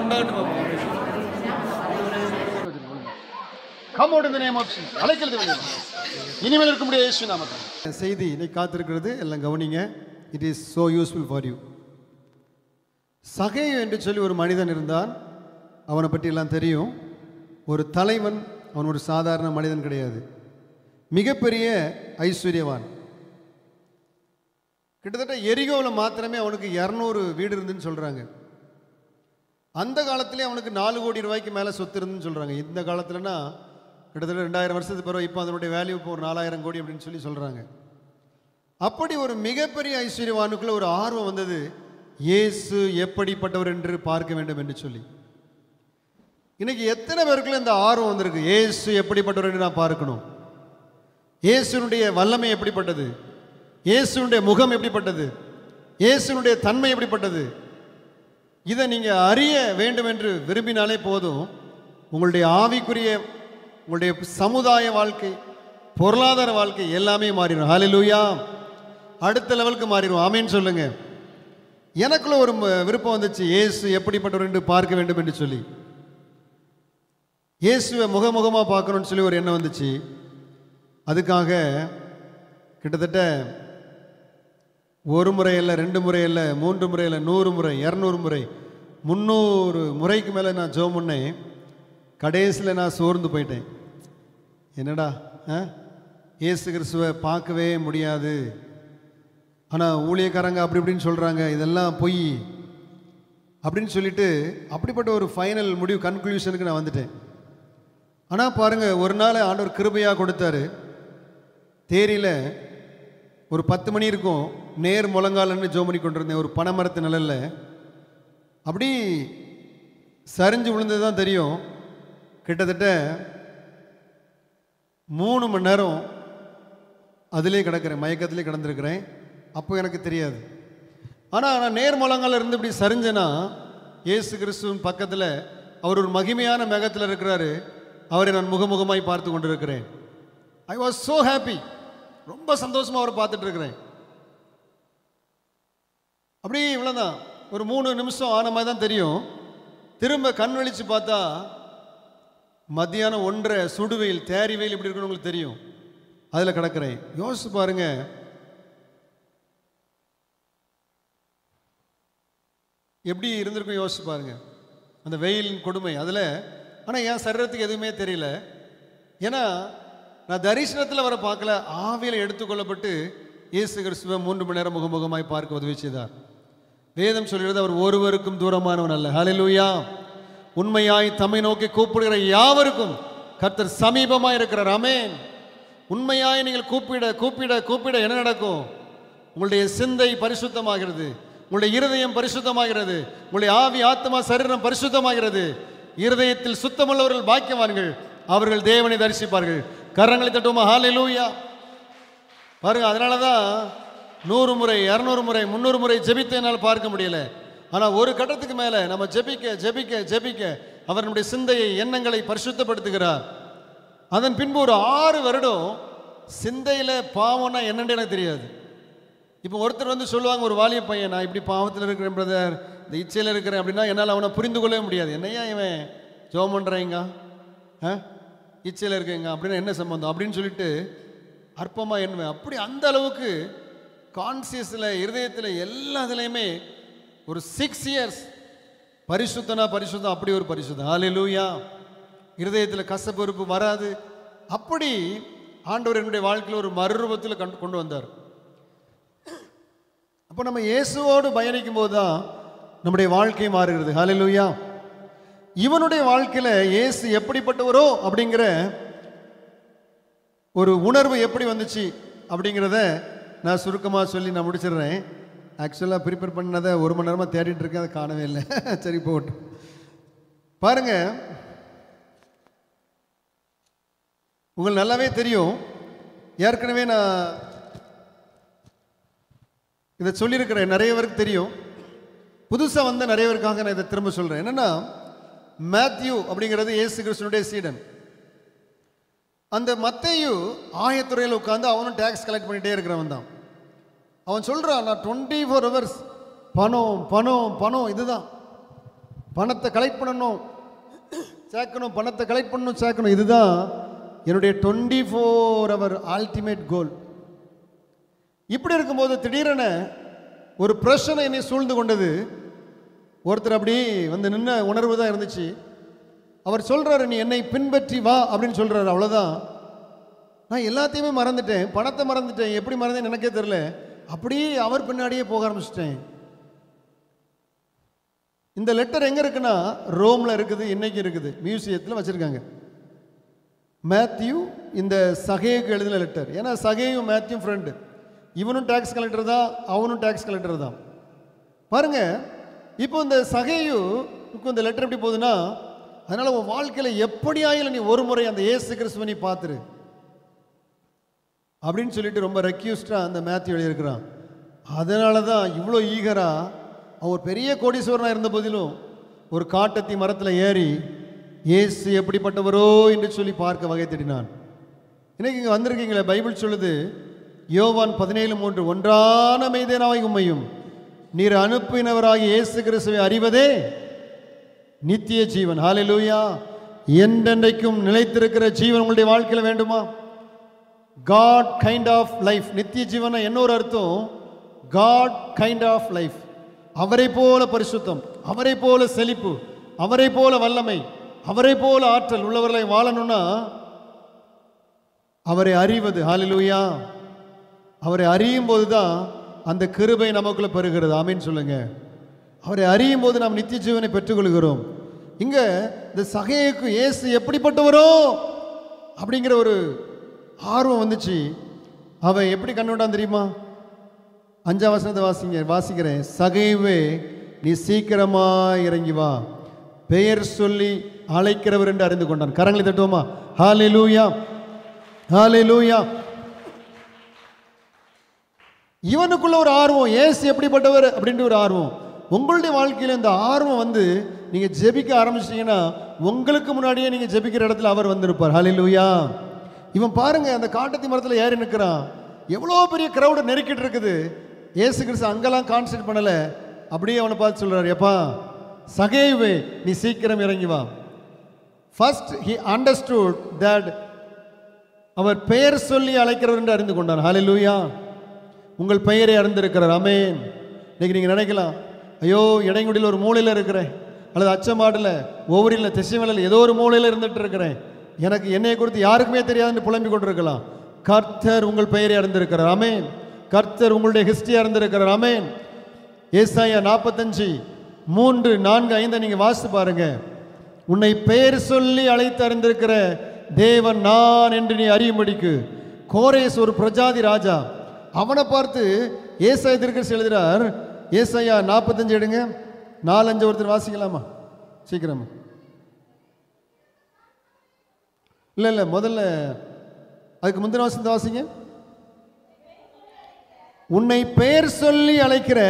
உண்டாகட்டும் come out இந்த name of அழைக்கிறது வெளியே இனிமேல் இருக்க முடியாது இயேசு நாமத்தில் செய்தி இன்னைக்கு காத்திருக்கிறது எல்லாம் கவனிங்க it is so useful for you சகையு என்று சொல்லி ஒரு மனிதன் இருந்தான் அவனை பற்றி எல்லாம் தெரியும் ஒரு தலைவன் அவன் ஒரு சாதாரண மனிதன் கிடையாது மிகப்பெரிய ஐஸ்வர்யவான் கிட்டத்தட்ட எரிகோவில் மாத்திரமே அவனுக்கு இரநூறு வீடு இருந்துன்னு சொல்கிறாங்க அந்த காலத்திலே அவனுக்கு நாலு கோடி ரூபாய்க்கு மேலே சொத்து இருந்துன்னு சொல்கிறாங்க இந்த காலத்துலனா கிட்டத்தட்ட ரெண்டாயிரம் வருஷத்துக்கு பிறகு இப்போ அதனுடைய வேல்யூ இப்போ ஒரு நாலாயிரம் கோடி அப்படின்னு சொல்லி சொல்கிறாங்க அப்படி ஒரு மிகப்பெரிய ஐஸ்வர்யவானுக்குள்ள ஒரு ஆர்வம் வந்தது இயேசு எப்படிப்பட்டவர் என்று பார்க்க வேண்டும் என்று சொல்லி இன்னைக்கு எத்தனை பேருக்குள்ள இந்த ஆர்வம் வந்திருக்கு இயேசு எப்படிப்பட்டவர் என்று நான் பார்க்கணும் இயேசுனுடைய வல்லமை எப்படிப்பட்டது இயேசுனுடைய முகம் எப்படிப்பட்டது இயேசுனுடைய தன்மை எப்படிப்பட்டது இதை நீங்கள் அறிய வேண்டும் என்று விரும்பினாலே போதும் உங்களுடைய ஆவிக்குரிய உங்களுடைய சமுதாய வாழ்க்கை பொருளாதார வாழ்க்கை எல்லாமே மாறிடும் ஹalleluya அடுத்த லெவலுக்கு மாறிடும் ஆமேன்னு சொல்லுங்க எனக்குள்ள ஒரு ம- விருப்பம் வந்துச்சு இயேசு எப்படிப்பட்டவர் என்று பார்க்க வேண்டும் என்று சொல்லி இயேசுவை முகமுகமாக பார்க்கணும்னு சொல்லி ஒரு எண்ணம் வந்துச்சு அதுக்காக கிட்டத்தட்ட ஒரு முறை இல்லை ரெண்டு முறை இல்லை மூன்று முறை இல்லை நூறு முறை இரநூறு முறை முந்நூறு முறைக்கு மேலே நான் ஜோம் பண்ணேன் கடைசியில் நான் சோர்ந்து போயிட்டேன் என்னடா ஆ இயேசு கிறிஸ்துவை பார்க்கவே முடியாது ஆனால் ஊழியக்காரங்க அப்படி இப்படின்னு சொல்கிறாங்க இதெல்லாம் பொய் அப்படின்னு சொல்லிட்டு அப்படிப்பட்ட ஒரு ஃபைனல் முடிவு கன்க்ளூஷனுக்கு நான் வந்துட்டேன் ஆனால் பாருங்கள் ஒரு நாள் ஆண்டவர் கிருபையாக கொடுத்தாரு தேரியில் ஒரு பத்து மணி இருக்கும் நேர் முழங்காலன்னு ஜோம் பண்ணி கொண்டிருந்தேன் ஒரு பனைமரத்து நிழல்ல அப்படி சரிஞ்சு விழுந்தது தான் தெரியும் கிட்டத்தட்ட மூணு மணி நேரம் அதிலே கிடக்கிறேன் மயக்கத்திலே கிடந்திருக்கிறேன் அப்போ எனக்கு தெரியாது ஆனால் நான் நேர் முழங்கால இருந்து இப்படி சரிஞ்சேன்னா இயேசு கிறிஸ்துவின் பக்கத்தில் அவர் ஒரு மகிமையான மேகத்தில் இருக்கிறாரு அவரை நான் முகமுகமாய் பார்த்து கொண்டிருக்கிறேன் ஐ வாஸ் so ஹாப்பி ரொம்ப சந்தோஷமாக அவரை பார்த்துட்டு இருக்கிறேன் அப்படியே இவ்வளோதான் ஒரு மூணு நிமிஷம் ஆன மாதிரி தான் தெரியும் திரும்ப கண் விழிச்சு பார்த்தா மத்தியானம் ஒன்றரை சுடுவெயில் தேரி வெயில் இப்படி இருக்குன்னு உங்களுக்கு தெரியும் அதில் கிடக்கிறேன் யோசிச்சு பாருங்க எப்படி இருந்திருக்கும் யோசிச்சு பாருங்க அந்த வெயிலின் கொடுமை அதில் ஆனால் என் சரீரத்துக்கு எதுவுமே தெரியல ஏன்னா நான் தரிசனத்தில் வர பார்க்கல ஆவியில் எடுத்துக்கொள்ளப்பட்டு இயேசு கிறிஸ்துவை மூன்று மணி நேரம் முகமுகமாய் பார்க்க உதவி செய்தார் வேதம் சொல்கிறது அவர் ஒருவருக்கும் தூரமானவன் அல்ல ஹalleluya உண்மையாய் தம்மை நோக்கி கூப்பிடுகிற யாவருக்கும் கர்த்தர் சமீபமாய் இருக்கிறார் ஆமென் உண்மையாய் நீங்கள் கூப்பிட கூப்பிட கூப்பிட என்ன நடக்கும் உங்களுடைய சிந்தை பரிசுத்தமாகிறது உங்களுடைய இருதயம் பரிசுத்தமாகிறது உங்களுடைய ஆவி ஆத்மா சரீரம் பரிசுத்தமாகிறது இருதயத்தில் சுத்தமுள்ளவர்கள் பாக்கியவான்கள் அவர்கள் தேவனை தரிசிப்பார்கள் கரங்களை தட்டுவோமா ஹalleluya பாருங்க அதனால தான் நூறு முறை இரநூறு முறை முந்நூறு முறை ஜெபித்து என்னால் பார்க்க முடியல ஆனால் ஒரு கட்டத்துக்கு மேலே நம்ம ஜெபிக்க ஜெபிக்க ஜெபிக்க அவர் நம்முடைய சிந்தையை எண்ணங்களை பரிசுத்தப்படுத்துகிறார் அதன் பின்பு ஒரு ஆறு வருடம் சிந்தையில் பாவம்னா என்னன்னு எனக்கு தெரியாது இப்போ ஒருத்தர் வந்து சொல்லுவாங்க ஒரு வாலிய பையன் நான் இப்படி பாவத்தில் இருக்கிறேன் பிரதர் இந்த இச்சையில் இருக்கிறேன் அப்படின்னா என்னால் அவனை புரிந்து கொள்ளவே முடியாது என்னையா இவன் ஜோம் பண்ணுறேங்க ஆ இச்சையில் இருக்கேங்க அப்படின்னு என்ன சம்பந்தம் அப்படின்னு சொல்லிட்டு அற்பமாக எண்ணுவேன் அப்படி அந்த அளவுக்கு கான்சியஸில் இருதயத்தில் எல்லா இதுலேயுமே ஒரு சிக்ஸ் இயர்ஸ் பரிசுத்தனா பரிசுத்தம் அப்படி ஒரு பரிசுத்தம் ஹalleluya இருதயத்தில் கசப்பொறுப்பு வராது அப்படி ஆண்டவர் என்னுடைய வாழ்க்கையில் ஒரு மறுரூபத்தில் கண்டு கொண்டு வந்தார் அப்போ நம்ம இயேசுவோடு பயணிக்கும் போது தான் நம்முடைய வாழ்க்கை மாறுகிறது ஹalleluya இவனுடைய வாழ்க்கையில் இயேசு எப்படிப்பட்டவரோ அப்படிங்கிற ஒரு உணர்வு எப்படி வந்துச்சு அப்படிங்கிறத நான் சுருக்கமாக சொல்லி நான் முடிச்சிடுறேன் ஆக்சுவலாக ப்ரிப்பேர் பண்ணதை ஒரு மணி நேரமாக தேடிட்டு இருக்கேன் அதை காணவே இல்லை சரி போகட்டும் பாருங்க உங்களுக்கு நல்லாவே தெரியும் ஏற்கனவே நான் இதை சொல்லியிருக்கிறேன் நிறைய பேருக்கு தெரியும் புதுசாக வந்த நிறைய பேருக்காக நான் இதை திரும்ப சொல்கிறேன் என்னென்னா மேத்யூ அப்படிங்கிறது இயேசு கிறிஸ்துனுடைய சீடன் அந்த மத்தேயு ஆயத்துறையில் உட்காந்து அவனும் டேக்ஸ் கலெக்ட் பண்ணிகிட்டே இருக்கிறவன் தான் அவன் சொல்கிறான் நான் டுவெண்ட்டி ஃபோர் ஹவர்ஸ் பணம் பணம் பணம் இதுதான் பணத்தை கலெக்ட் பண்ணணும் சேர்க்கணும் பணத்தை கலெக்ட் பண்ணணும் சேர்க்கணும் இதுதான் என்னுடைய twenty four hour ultimate goal இப்படி இருக்கும்போது திடீரென ஒரு பிரச்சனை என்னை சூழ்ந்து கொண்டது ஒருத்தர் அப்படி வந்து நின்ன உணர்வு தான் இருந்துச்சு அவர் சொல்றாரு நீ என்னை பின்பற்றி வா அப்படின்னு சொல்றாரு அவ்வளோதான் நான் எல்லாத்தையுமே மறந்துட்டேன் பணத்தை மறந்துட்டேன் எப்படி மறந்தேன்னு எனக்கே தெரில அப்படியே அவர் பின்னாடியே போக ஆரம்பிச்சிட்டேன் இந்த லெட்டர் எங்க இருக்குன்னா ரோம்ல இருக்குது இன்னைக்கு இருக்குது மியூசியத்தில் வச்சிருக்காங்க மேத்யூ இந்த சகேக்கு எழுதின லெட்டர் ஏன்னா சகேயும் மேத்யூ ஃப்ரெண்டு இவனும் டேக்ஸ் கலெக்டர் தான் அவனும் டேக்ஸ் கலெக்டர் தான் பாருங்க இப்போ இந்த சகையுக்கு இந்த லெட்டர் எப்படி போகுதுன்னா அதனால உன் வாழ்க்கையில் எப்படி ஆயிலும் நீ ஒரு முறை அந்த இயேசு கிறிஸ்துவை நீ பார்த்துரு அப்படின்னு சொல்லிட்டு ரொம்ப ரெக்யூஸ்டாக அந்த மேத்யூ எழுதியிருக்கிறான் அதனால தான் இவ்வளோ ஈகரா அவர் பெரிய கோடீஸ்வரனாக இருந்த போதிலும் ஒரு காட்டத்தி மரத்தில் ஏறி இயேசு எப்படிப்பட்டவரோ என்று சொல்லி பார்க்க வகை தேடினான் இன்னைக்கு இங்கே வந்திருக்கீங்களே பைபிள் சொல்லுது யோவான் பதினேழு மூன்று ஒன்றான மெய்தேனாவை உண்மையும் நீர் அனுப்பினவராகி இயேசு கிறிஸ்துவை அறிவதே நித்திய ஜீவன் ஹalleluya என்றென்றைக்கும் நிலைத்திருக்கிற ஜீவன் உங்களுடைய வாழ்க்கையில் வேண்டுமா காட் கைண்ட் ஆஃப் லைஃப் நித்திய ஜீவன என்ன ஒரு அர்த்தம் காட் கைண்ட் ஆஃப் லைஃப் அவரை போல பரிசுத்தம் அவரை போல செழிப்பு அவரை போல வல்லமை அவரை போல ஆற்றல் உள்ளவர்களை வாழணும்னா அவரை அறிவது ஹalleluya அவரை அறியும் போது தான் அந்த கிருபை நமக்குள்ள பெறுகிறது ஆமீன் சொல்லுங்க அவரை அறியும் போது நாம் நித்திய ஜீவனை பெற்றுக்கொள்கிறோம் இங்க இந்த சகையுக்கு இயேசு எப்படிப்பட்டவரோ அப்படிங்கிற ஒரு ஆர்வம் வந்துச்சு அவன் எப்படி கண்டுவிட்டான் தெரியுமா அஞ்சாம் வசனத்தை வாசிங்க வாசிக்கிறேன் சகைவே நீ சீக்கிரமா இறங்கி வா பெயர் சொல்லி அழைக்கிறவர் என்று அறிந்து கொண்டான் கரங்களை தட்டுவோமா ஹாலே லூயா ஹாலே லூயா இவனுக்குள்ள ஒரு ஆர்வம் ஏசு எப்படிப்பட்டவர் அப்படின்ற ஒரு ஆர்வம் உங்களுடைய வாழ்க்கையில் இந்த ஆர்வம் வந்து நீங்கள் ஜெபிக்க ஆரம்பிச்சிட்டீங்கன்னா உங்களுக்கு முன்னாடியே நீங்கள் ஜெபிக்கிற இடத்துல அவர் வந்திருப்பார் ஹalleluya இவன் பாருங்க அந்த காட்டத்தி மரத்தில் ஏறி நிற்கிறான் எவ்வளோ பெரிய க்ரௌடு நெருக்கிட்டு இருக்குது ஏசு கிறிஸ்து அங்கெல்லாம் கான்சென்ட் பண்ணலை அப்படியே அவனை பார்த்து சொல்றாரு எப்பா சகேவே நீ சீக்கிரம் இறங்கி வா ஃபர்ஸ்ட் ஹி அண்டர்ஸ்டுட் தட் அவர் பெயர் சொல்லி அழைக்கிறவர் என்று அறிந்து கொண்டார் ஹalleluya உங்கள் பெயரை அறிந்திருக்கிறார் அமேன் இன்னைக்கு நீங்கள் நினைக்கலாம் ஐயோ இடைங்குடியில் ஒரு மூலையில் இருக்கிறேன் அல்லது அச்சமாடில் ஒவ்வொரு திசைமலையில் ஏதோ ஒரு மூலையில் இருந்துட்டு இருக்கிறேன் எனக்கு என்னை குறித்து யாருக்குமே தெரியாதுன்னு புலம்பிக் கொண்டிருக்கலாம் கர்த்தர் உங்கள் பெயரை அறிந்திருக்கிறார் அமேன் கர்த்தர் உங்களுடைய ஹிஸ்டரி அறிந்திருக்கிறார் அமேன் ஏசாயா நாற்பத்தஞ்சு மூன்று நான்கு ஐந்தை நீங்கள் வாசித்து பாருங்க உன்னை பெயர் சொல்லி அழைத்து அறிந்திருக்கிற தேவன் நான் என்று நீ அறியும்படிக்கு கோரேஸ் ஒரு பிரஜாதி ராஜா அவனை பார்த்து ஏசாய திருக்கரசி எழுதுறார் ஏசாயா நாற்பத்தஞ்சு எடுங்க நாலஞ்சு ஒருத்தர் வாசிக்கலாமா சீக்கிரமா இல்லை இல்லை முதல்ல அதுக்கு முந்தின வாசத்தை வாசிங்க உன்னை பெயர் சொல்லி அழைக்கிற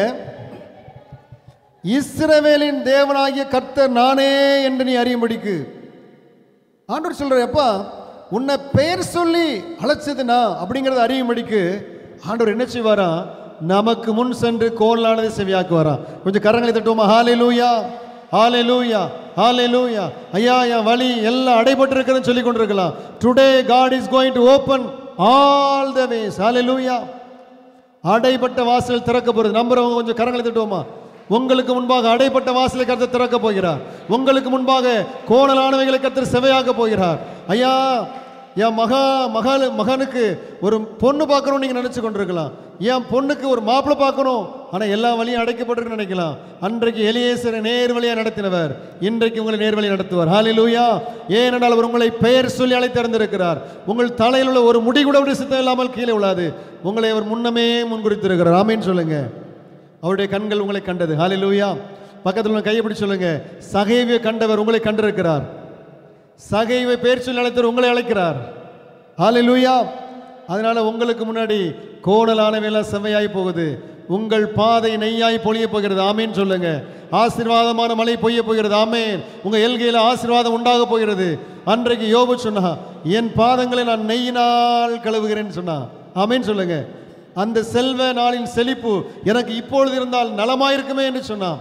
இஸ்ரவேலின் தேவனாகிய கர்த்தர் நானே என்று நீ அறியும்படிக்கு ஆண்டவர் சொல்ற எப்பா உன்னை பெயர் சொல்லி அழைச்சது நான் அப்படிங்கிறத அறியும்படிக்கு ஆண்டவர் என்ன செய்வாரா நமக்கு முன் சென்று கோலானதை செவியாக்குவாரா கொஞ்சம் கரங்களை தட்டுவோமா ஹாலே லூயா ஹாலே லூயா ஹாலே லூயா ஐயா என் வழி எல்லாம் அடைபட்டு இருக்குன்னு சொல்லி கொண்டிருக்கலாம் today God is going to open all the ways hallelujah அடைப்பட்ட வாசல் திறக்க போகிறது நம்புறவங்க கொஞ்சம் கரங்களை தட்டுவோமா உங்களுக்கு முன்பாக அடைப்பட்ட வாசலை கருத்து திறக்க போகிறார் உங்களுக்கு முன்பாக கோணலானவைகளை கருத்து செவையாக்க போகிறார் ஐயா என் மகா மகள் மகனுக்கு ஒரு பொண்ணு பார்க்கணும் நீங்கள் நினச்சி கொண்டிருக்கலாம் என் பொண்ணுக்கு ஒரு மாப்பிள்ளை பார்க்கணும் ஆனால் எல்லா வழியும் அடைக்கப்பட்டிருக்குன்னு நினைக்கலாம் அன்றைக்கு எலியேசரை நேர் வழியாக நடத்தினவர் இன்றைக்கு உங்களை நேர் வழி நடத்துவார் ஹalleluya ஏனென்றால் அவர் உங்களை பெயர் சொல்லி அழைத்திருந்திருக்கிறார் உங்கள் தலையில் உள்ள ஒரு முடி கூட ஒரு சித்தம் இல்லாமல் கீழே விழாது உங்களை அவர் முன்னமே முன்குறித்திருக்கிறார் ஆமேன்னு சொல்லுங்க அவருடைய கண்கள் உங்களை கண்டது ஹalleluya பக்கத்தில் உள்ள கையை பிடிச்சு சொல்லுங்க சகைவியை கண்டவர் உங்களை கண்டிருக்கிறார் சகைவை பேர் சொல்லி அழைத்தவர் உங்களை அழைக்கிறார் ஹalleluya அதனால உங்களுக்கு முன்னாடி கோணலானவையெல்லாம் செவ்வையாய் போகுது உங்கள் பாதை நெய்யாய் பொழிய போகிறது ஆமேன் சொல்லுங்க ஆசீர்வாதமான மழை பொய்ய போகிறது ஆமேன் உங்க எல்கையில் ஆசீர்வாதம் உண்டாக போகிறது அன்றைக்கு யோபு சொன்னா என் பாதங்களை நான் நெய்யினால் கழுவுகிறேன்னு சொன்னா ஆமேன் சொல்லுங்க அந்த செல்வ நாளின் செழிப்பு எனக்கு இப்பொழுது இருந்தால் நலமாயிருக்குமே என்று சொன்னான்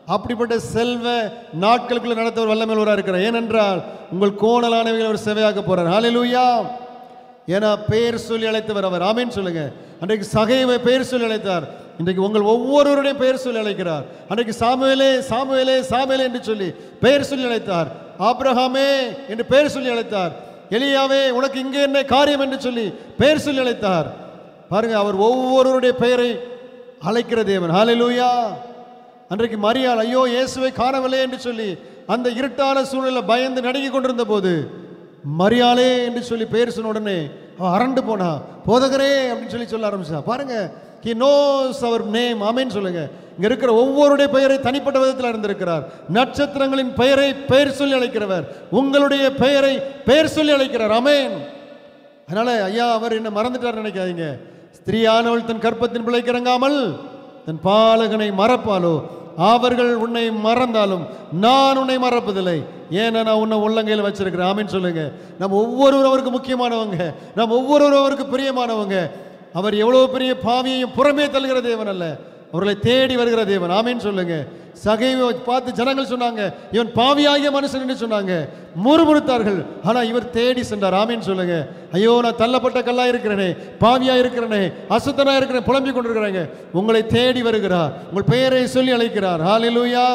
அப்படிப்பட்ட செல்வ நாட்களுக்குள்ள நடத்தவர் வல்லமையுள்ளவராக இருக்கிறார் ஏனென்றால் உங்கள் கோணலானவைகளை அவர் சேவையாக்க போறார் ஹalleluya ஏன்னா பெயர் சொல்லி அழைத்தவர் அவர் ஆமீன் சொல்லுங்க அன்றைக்கு சகைவை பெயர் சொல்லி அழைத்தார் இன்றைக்கு உங்கள் ஒவ்வொருவருடையும் பெயர் சொல்லி அழைக்கிறார் அன்றைக்கு சாமுவேலே சாமுவேலே சாமுவேலே என்று சொல்லி பெயர் சொல்லி அழைத்தார் ஆபிரகாமே என்று பெயர் சொல்லி அழைத்தார் எலியாவே உனக்கு இங்கே என்ன காரியம் என்று சொல்லி பெயர் சொல்லி அழைத்தார் பாருங்க அவர் ஒவ்வொருவருடைய பெயரை அழைக்கிற தேவன் ஹalleluya அன்றைக்கு மரியாள் ஐயோ இயேசுவை காணவில்லை என்று சொல்லி அந்த இருட்டான சூழ்நிலை பயந்து நடுங்கிக் கொண்டிருந்த போது மரியாளே என்று சொல்லி பெயர் சொன்ன உடனே அவன் அரண்டு போனா போதகரே அப்படின்னு சொல்லி சொல்ல ஆரம்பிச்சா பாருங்க ஹி நோஸ் அவர் நேம் ஆமேன்னு சொல்லுங்க இங்க இருக்கிற ஒவ்வொருடைய பெயரை தனிப்பட்ட விதத்தில் இருந்திருக்கிறார் நட்சத்திரங்களின் பெயரை பெயர் சொல்லி அழைக்கிறவர் உங்களுடைய பெயரை பெயர் சொல்லி அழைக்கிறார் ஆமேன் அதனால ஐயா அவர் என்ன மறந்துட்டார் நினைக்காதீங்க ஸ்திரீயானவள் தன் கற்பத்தின் பிள்ளைக்கு இறங்காமல் தன் பாலகனை மறப்பாலோ அவர்கள் உன்னை மறந்தாலும் நான் உன்னை மறப்பதில்லை ஏன்னா நான் உன்னை உள்ளங்கையில் வச்சிருக்கிறேன் ஆமீன் சொல்லுங்க நம்ம ஒவ்வொருவரும் அவருக்கு முக்கியமானவங்க நம்ம ஒவ்வொருவரும் அவருக்கு பிரியமானவங்க அவர் எவ்வளவு பெரிய பாவியையும் புறமே தள்ளுகிற தேவன் அல்ல அவர்களை தேடி வருகிற தேவன் ஆமீன் சொல்லுங்க சகைவை பார்த்து ஜனங்கள் சொன்னாங்க இவன் பாவியாகிய மனுஷன் என்று சொன்னாங்க முறுமுறுத்தார்கள் ஆனா இவர் தேடி சென்றார் ஆமீன் சொல்லுங்க ஐயோ நான் தள்ளப்பட்ட கல்லா இருக்கிறேனே பாவியா இருக்கிறேனே அசுத்தனா இருக்கிறேன் புலம்பிக் கொண்டிருக்கிறாங்க உங்களை தேடி வருகிறார் உங்கள் பெயரை சொல்லி அழைக்கிறார் ஹalleluya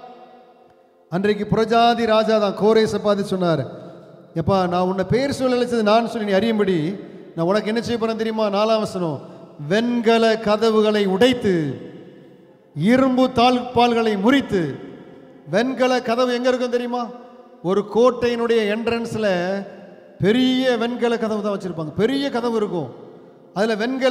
அன்றைக்கு புரஜாதி ராஜா தான் கோரேசை பார்த்து சொன்னார் எப்பா நான் உன்னை பேர் சொல்லி அழைச்சது நான் சொல்லி நீ அறியும்படி நான் உனக்கு என்ன செய்ய போறேன் தெரியுமா நாலாம் வசனம் வெண்கல கதவுகளை உடைத்து இரும்பு தாழ்பால்களை முறித்து வெண்கல கதவு எங்க இருக்கும் தெரியுமா ஒரு கோட்டையினுடைய என்ட்ரன்ஸ்ல பெரிய வெண்கல கதவு தான் வச்சிருப்பாங்க பெரிய கதவு இருக்கும் அதுல வெண்கல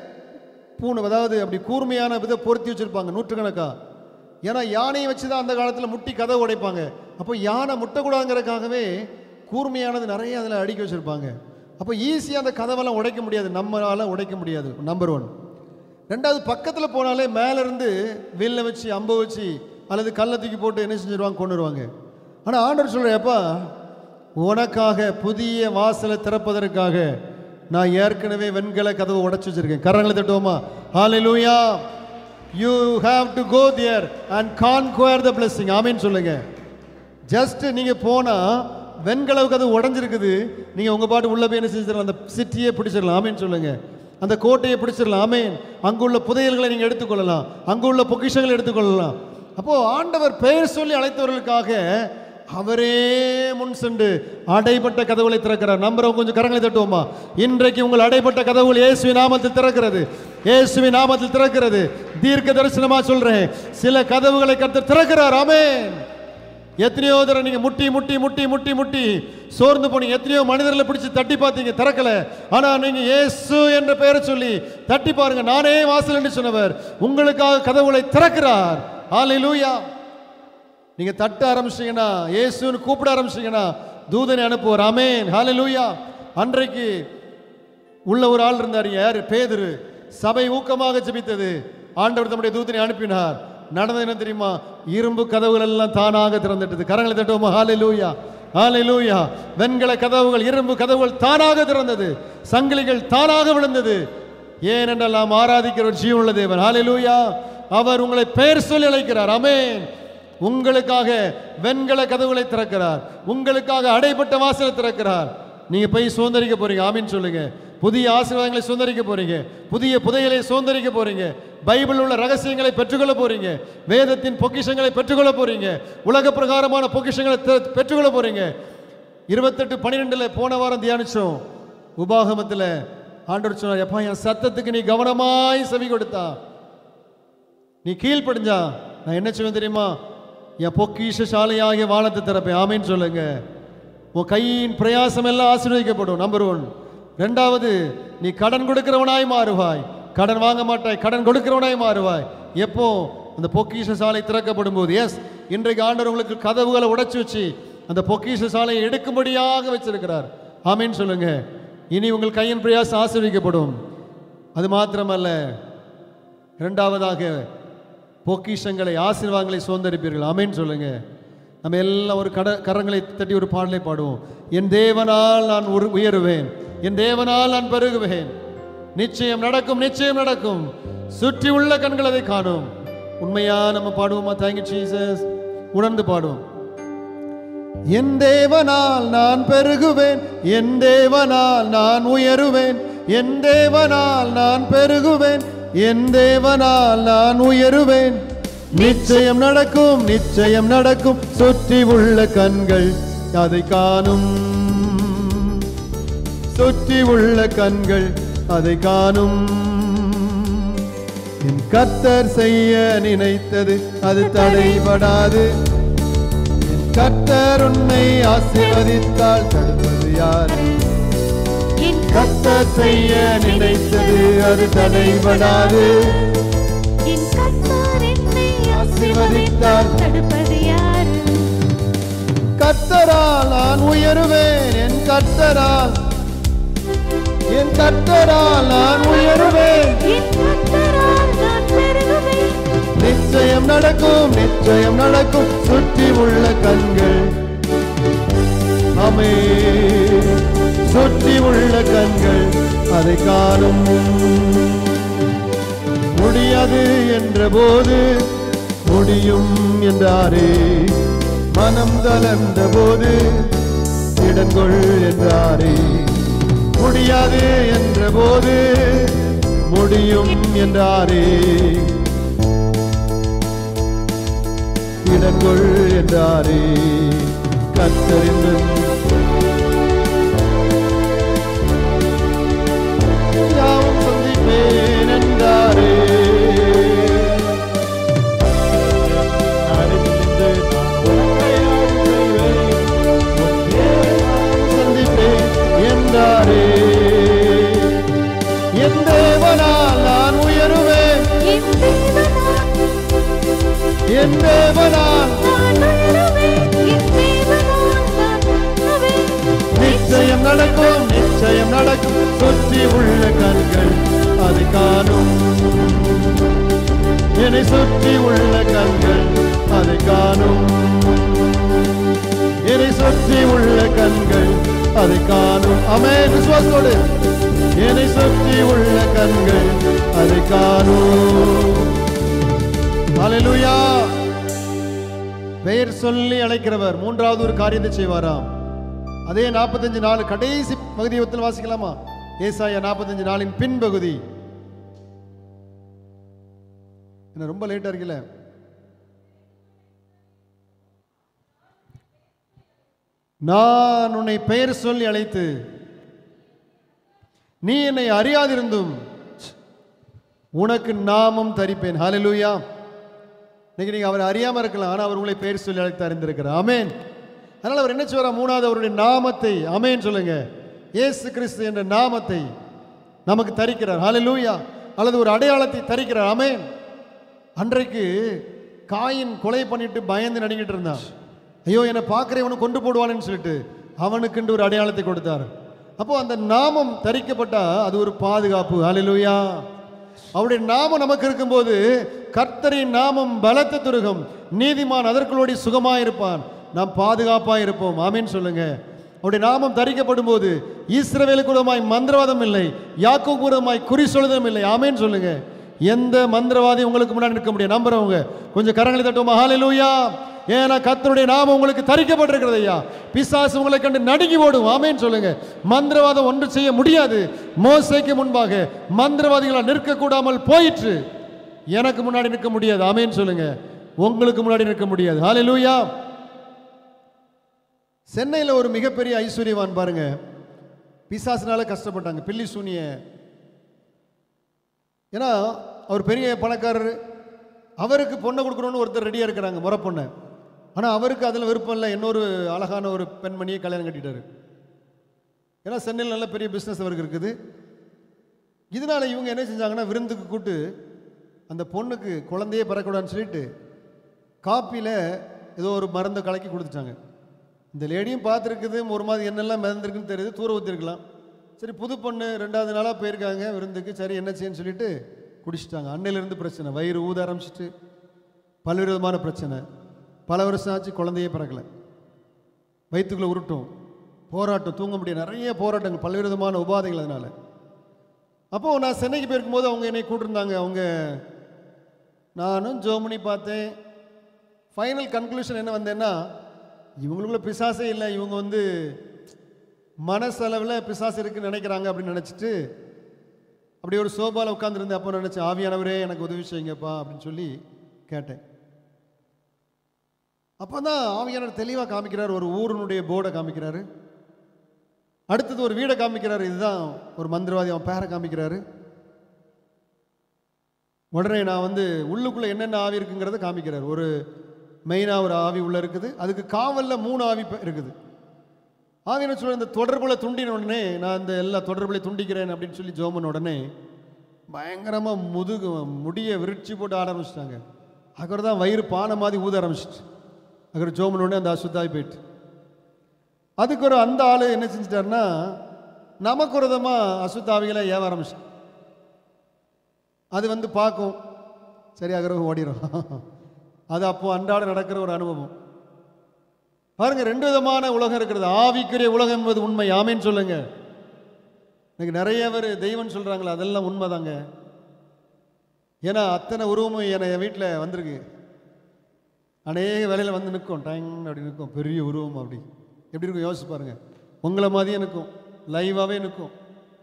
பூணு அதாவது அப்படி கூர்மையான விதை பொருத்தி வச்சிருப்பாங்க நூற்றுக்கணக்கா ஏன்னா யானையை வச்சு தான் அந்த காலத்தில் முட்டி கதவு உடைப்பாங்க அப்போ யானை முட்டக்கூடாதுங்கிறதுக்காகவே கூர்மையானது நிறைய அதில் அடுக்கி வச்சிருப்பாங்க அப்போ ஈஸியாக அந்த கதவெல்லாம் உடைக்க முடியாது நம்மளால உடைக்க முடியாது நம்பர் ஒன் ரெண்டாவது பக்கத்தில் போனாலே மேலேருந்து வில்ல வச்சு அம்பை வச்சு அல்லது கல்லை தூக்கி போட்டு என்ன செஞ்சிருவாங்க கொண்டு வருவாங்க ஆனால் ஆண்டவர் சொல்கிறேப்பா உனக்காக புதிய வாசலை திறப்பதற்காக நான் ஏற்கனவே வெண்கல கதவை உடைச்சு வச்சிருக்கேன் கரங்களை தட்டுவோமா ஹalleluya you have to go there and conquer the blessing ஆமீன் சொல்லுங்க ஜஸ்ட் நீங்க போனா வெண்கலவு கதவு உடஞ்சிருக்குது நீங்க உங்க பாட்டு உள்ள போய் என்ன செஞ்சிடலாம் அந்த சிட்டியை பிடிச்சிடலாம் ஆமீன் சொல்லுங்க அந்த கோட்டையை பிடிச்சிடலாம் ஆமீன் அங்குள்ள புதையல்களை நீங்க எடுத்துக்கொள்ளலாம் அங்குள்ள பொக்கிஷங்களை எடுத்துக்கொள்ளலாம் அப்போ ஆண்டவர் பெயர் சொல்லி அழைத்தவர்களுக்காக அவரே முன் சென்று அடைபட்ட கதவுகளை திறக்கிறார் நம்புறவங்க கொஞ்சம் கரங்களை தட்டுவோமா இன்றைக்கு உங்கள் அடைபட்ட கதவுகள் இயேசுவின் நாமத்தில் திறக்கிறது இயேசுவின் நாமத்தில் திறக்கிறது தீர்க்க தரிசனமா சொல்றேன் சில கதவுகளை கர்த்தர் திறக்கிறார் ஆமென் எத்தனையோ தடவை நீங்க முட்டி முட்டி முட்டி முட்டி முட்டி சோர்ந்து போனீங்க எத்தனையோ மனிதர்களை பிடிச்சு தட்டி பார்த்தீங்க திறக்கல ஆனா நீங்க இயேசு என்ற பெயரை சொல்லி தட்டி பாருங்க நானே வாசல் என்று சொன்னவர் உங்களுக்காக கதவுகளை திறக்கிறார் ஹalleluya நீங்க தட்ட ஆரம்பிச்சீங்கன்னா இயேசுன்னு கூப்பிட ஆரம்பிச்சீங்கன்னா தூதனை அனுப்புவார் ஆமென் ஹalleluya அன்றைக்கு உள்ள ஒரு ஆள் இருந்தார் யார் பேதுரு சபை ஊக்கமாக ஜெபித்தது ஆண்டவர் தம்முடைய தூதனை அனுப்பினார் நடந்தது என்ன தெரியுமா இரும்பு கதவுகள் எல்லாம் தானாக திறந்துட்டது கரங்களை தட்டுவோமா ஹalleluya ஹalleluya வெண்கல கதவுகள் இரும்பு கதவுகள் தானாக திறந்தது சங்கிலிகள் தானாக விழுந்தது ஏனென்றால் நாம் ஆராதிக்கிற ஒரு ஜீவனுள்ள தேவன் ஹalleluya அவர் உங்களை பெயர் சொல்லி அழைக்கிறார் ஆமென் உங்களுக்காக வெண்கல கதவுகளை திறக்கிறார் உங்களுக்காக அடைப்பட்ட வாசலை திறக்கிறார் நீங்க போய் சுதந்திரிக்க போறீங்க ஆமீன் சொல்லுங்க புதிய ஆசீர்வாதங்களை சுதந்திரிக்க போறீங்க புதிய புதையலை சுதந்திரிக்க போறீங்க பைபிள் உள்ள ரகசியங்களை பெற்றுக்கொள்ள போறீங்க வேதத்தின் பொக்கிஷங்களை பெற்றுக்கொள்ள போறீங்க உலக பிரகாரமான பொக்கிஷங்களை தெ- பெற்றுக்கொள்ள போறீங்க இருபத்தெட்டு பன்னிரெண்டுல போன வாரம் தியானிச்சோம் உபாகமத்தில் ஆண்டவர் சொன்னார் எப்பா என் சத்தத்துக்கு நீ கவனமாய் செவி கொடுத்தா நீ கீழ்ப்படிஞ்சா நான் என்ன செய்வேன் தெரியுமா என் பொக்கிஷ சாலையாகிய வானத்தை திறப்பேன் ஆமீன் சொல்லுங்க உன் கையின் பிரயாசம் எல்லாம் ஆசீர்வதிக்கப்படும் நம்பர் ஒன் ரெண்டாவது நீ கடன் கொடுக்கிறவனாய் மாறுவாய் கடன் வாங்க மாட்டாய் கடன் கொடுக்கிறவனாய் மாறுவாய் எப்போ அந்த பொக்கிஷ சாலை திறக்கப்படும் போது எஸ் இன்றைக்கு ஆண்டவர் உங்களுக்கு கதவுகளை உடைச்சு வச்சு அந்த பொக்கிஷ சாலையை எடுக்கும்படியாக வச்சிருக்கிறார் ஆமீன் சொல்லுங்க இனி உங்கள் கையின் பிரயாசம் ஆசீர்வதிக்கப்படும் அது மாத்திரமல்ல இரண்டாவதாக பொக்கிஷங்களை ஆசீர்வாதங்களை சுதந்திரிப்பீர்கள் ஆமென் சொல்லுங்க நம்ம எல்லாம் ஒரு கட கரங்களை தட்டி ஒரு பாடலை பாடுவோம் என் தேவனால் நான் உரு உயருவேன் என் தேவனால் நான் பெருகுவேன் நிச்சயம் நடக்கும் நிச்சயம் நடக்கும் சுற்றி உள்ள கண்கள் அதை காணும் உண்மையா நம்ம பாடுவோமா தேங்க்யூ ஜீசஸ் உணர்ந்து பாடுவோம் என் தேவனால் நான் பெருகுவேன் என் தேவனால் நான் உயருவேன் என் தேவனால் நான் பெருகுவேன் என் தேவனால் நான் உயருவேன் நிச்சயம் நடக்கும் நிச்சயம் நடக்கும் சுற்றி உள்ள கண்கள் அதை காணும் சுற்றி உள்ள கண்கள் அதை காணும் என் கத்தர் செய்ய நினைத்தது அது தடைபடாது என் கத்தர் உன்னை ஆசீர்வதித்தால் தடுப்பது யார் என் கத்தர் செய்ய நினைத்தது அது தடைபடாது என் கர்த்தர் என்னை ஆசீர்வதித்தார். ஆசீர்வதித்தார் தடுப்பது யாரு கத்தரால் நான் உயருவேன் என் கத்தரால் என் கத்தரால் நான் உயருவேன் என் கர்த்தரால் நான் பெருகுவேன் நிச்சயம் நடக்கும் நிச்சயம் நடக்கும் சுற்றி உள்ள கண்கள் அமே சுற்றி உள்ள கண்கள் அதை காணும் முடியாது என்ற போது முடியும் என்றாரே மனம் தளர்ந்த போது இடங்கொள் என்றாரே முடியாது என்ற போது முடியும் என்றாரே இடங்கொள் என்றாரே கத்தரின் யாவும் சந்திப்பேன் என்றாரே அறிந்து நான் உன்னை அறிவேன். உன்னை நான் சந்திப்பேன் என்றாரே என் தேவனால் நான் உயருவேன் என் தேவனால் என் தேவனால் நான் உயருவேன் என் தேவனால் நான் உயருவேன் நிச்சயம் நடக்கும் நிச்சயம் நடக்கும் சுற்றி உள்ள கண்கள் அதை காணும் என்னை சுற்றி உள்ள கண்கள் அதை காணும் என்னை சுற்றி உள்ள கண்கள் அதை காணும் அமே விசுவாசோடு என்னை சுற்றி உள்ள கண்கள் அதை காணும் ஹalleluya பெயர் சொல்லி அழைக்கிறவர் மூன்றாவது ஒரு காரியத்தை செய்வாராம் அதே நாற்பத்தஞ்சு நாள் கடைசி பகுதியத்தில் வாசிக்கலாமா ஏசாயா நாற்பத்தஞ்சு நாளின் பின்பகுதி என்ன ரொம்ப லேட்டா இருக்குல்ல நான் உன்னை பெயர் சொல்லி அழைத்து நீ என்னை அறியாதிருந்தும் உனக்கு நாமம் தரிப்பேன் ஹalleluya இன்னைக்கு நீங்க அவர் அறியாம இருக்கலாம் ஆனா அவர் உங்களை பெயர் சொல்லி அழைத்து அறிந்திருக்கிறார் ஆமென் அதனால அவர் என்ன சொல்றார் மூணாவது அவருடைய நாமத்தை ஆமென் சொல்லுங்க இயேசு கிறிஸ்து என்ற நாமத்தை நமக்கு தரிக்கிறார் ஹalleluya அல்லது ஒரு அடையாளத்தை தரிக்கிறார் ஆமென் அன்றைக்கு காயின் கொலை பண்ணிட்டு பயந்து நடுங்கிட்டு இருந்தான் ஐயோ என்னை பார்க்குறவனை கொண்டு போடுவானேன்னு சொல்லிட்டு அவனுக்குண்டு ஒரு அடையாளத்தை கொடுத்தார் அப்போ அந்த நாமம் தரிக்கப்பட்டா அது ஒரு பாதுகாப்பு ஹalleluya அவருடைய நாமம் நமக்கு இருக்கும்போது கர்த்தரின் நாமம் பலத்த துருகம் நீதிமான் அதற்குள்ளோடி சுகமாக இருப்பான் நாம் பாதுகாப்பாக இருப்போம் ஆமீன் சொல்லுங்க அவருடைய நாமம் தரிக்கப்படும் போது ஈஸ்ரவேலுக்கு விரோதமாய் மந்திரவாதம் இல்லை யாக்கோபுக்கு விரோதமாய் குறி சொல்லுதலும் இல்லை ஆமேன் சொல்லுங்க எந்த மந்திரவாதி உங்களுக்கு முன்னாடி நிற்க முடியும் நம்புறவங்க கொஞ்சம் கரங்களை தட்டுவோம் ஹalleluya ஏன்னா கர்த்தருடைய நாமம் உங்களுக்கு தரிக்கப்பட்டிருக்கிறது ஐயா பிசாசு உங்களை கண்டு நடுங்கி ஓடும் ஆமேன்னு சொல்லுங்க மந்திரவாதம் ஒன்று செய்ய முடியாது மோசைக்கு முன்பாக மந்திரவாதிகளால் நிற்கக்கூடாமல் போயிற்று எனக்கு முன்னாடி நிற்க முடியாது ஆமேன்னு சொல்லுங்க உங்களுக்கு முன்னாடி நிற்க முடியாது ஹalleluya சென்னையில் ஒரு மிகப்பெரிய ஐஸ்வர்யவான் பாருங்க பிசாசினால கஷ்டப்பட்டாங்க பில்லி சூனிய ஏன்னா அவர் பெரிய பணக்காரர் அவருக்கு பொண்ணை கொடுக்கணும்னு ஒருத்தர் ரெடியாக இருக்கிறாங்க முறை பொண்ணை ஆனால் அவருக்கு அதில் விருப்பம் இல்லை இன்னொரு அழகான ஒரு பெண்மணியை கல்யாணம் கட்டிட்டாரு ஏன்னா சென்னையில் நல்ல பெரிய பிஸ்னஸ் அவருக்கு இருக்குது இதனால இவங்க என்ன செஞ்சாங்கன்னா விருந்துக்கு கூட்டு அந்த பொண்ணுக்கு குழந்தையே பிறக்கூடாதுன்னு சொல்லிட்டு காப்பியில் ஏதோ ஒரு மருந்தை கலக்கி கொடுத்துட்டாங்க இந்த லேடியும் பார்த்துருக்குது ஒரு மாதிரி என்னெல்லாம் மிதந்திருக்குன்னு தெரியுது தூர ஊற்றிருக்கலாம் சரி புது பொண்ணு ரெண்டாவது நாளாக போயிருக்காங்க விருந்துக்கு சரி என்ன செய்யன்னு சொல்லிட்டு குடிச்சிட்டாங்க அன்னையிலேருந்து பிரச்சனை வயிறு ஊத ஆரம்பிச்சிட்டு பல்வேறு விதமான பிரச்சனை பல வருஷம் ஆச்சு குழந்தையே பிறக்கலை வயிற்றுக்குள்ளே உருட்டும் போராட்டம் தூங்க முடியாது நிறைய போராட்டங்கள் பல்வேறு விதமான உபாதைகள் அதனால் அப்போது நான் சென்னைக்கு போயிருக்கும்போது அவங்க என்னை கூட்டிருந்தாங்க அவங்க நானும் ஜோமனி பார்த்தேன் ஃபைனல் கன்க்ளூஷன் என்ன வந்தேன்னா இவங்களுக்குள்ள பிசாசே இல்லை இவங்க வந்து மனசளவில் பிசாசு இருக்குன்னு நினைக்கிறாங்க அப்படின்னு நினச்சிட்டு அப்படி ஒரு சோபாவில் உட்காந்துருந்தேன் அப்போ நினச்சேன் ஆவியானவரே எனக்கு உதவி செய்யுங்கப்பா அப்படின்னு சொல்லி கேட்டேன் அப்போ தான் ஆவியானவர் தெளிவாக காமிக்கிறார் ஒரு ஊரினுடைய போர்டை காமிக்கிறாரு அடுத்தது ஒரு வீடை காமிக்கிறாரு இதுதான் ஒரு மந்திரவாதி அவன் பேரை காமிக்கிறாரு உடனே நான் வந்து உள்ளுக்குள்ளே என்னென்ன ஆவி இருக்குங்கிறத காமிக்கிறார் ஒரு மெயினாக ஒரு ஆவி உள்ளே இருக்குது அதுக்கு காவலில் மூணு ஆவி ப- இருக்குது ஆவி என்ன சொல்ல இந்த தொடர்புல துண்டின உடனே நான் இந்த எல்லா தொடர்புல துண்டிக்கிறேன் அப்படின்னு சொல்லி ஜோமன் உடனே பயங்கரமாக முதுகு முடியை விரிச்சு போட்டு ஆட ஆரம்பிச்சிட்டாங்க அப்புறம் தான் வயிறு பானை மாதிரி ஊத ஆரம்பிச்சிட்டு அப்புறம் ஜோமன் உடனே அந்த அசுத்தாய் போயிட்டு அதுக்கு ஒரு அந்த ஆள் என்ன செஞ்சிட்டாருன்னா நமக்கு ஒரு விதமாக அசுத்தாவிகளை ஏவ ஆரம்பிச்சிட்டு அது வந்து பார்க்கும் சரி அகரவு ஓடிடும் அது அப்போ அன்றாட நடக்கிற ஒரு அனுபவம் பாருங்க ரெண்டு விதமான உலகம் இருக்கிறது ஆவிக்குரிய உலகம் என்பது உண்மை ஆமேன்னு சொல்லுங்க எனக்கு நிறைய பேர் தெய்வம் சொல்றாங்களே அதெல்லாம் உண்மைதாங்க ஏன்னா அத்தனை உருவமும் என என் வீட்டில் வந்திருக்கு அநேக வேலையில் வந்து நிற்கும் டைம் அப்படி நிற்கும் பெரிய உருவம் அப்படி எப்படி இருக்கும் யோசிச்சு பாருங்க உங்களை மாதிரியே நிற்கும் லைவாகவே நிற்கும்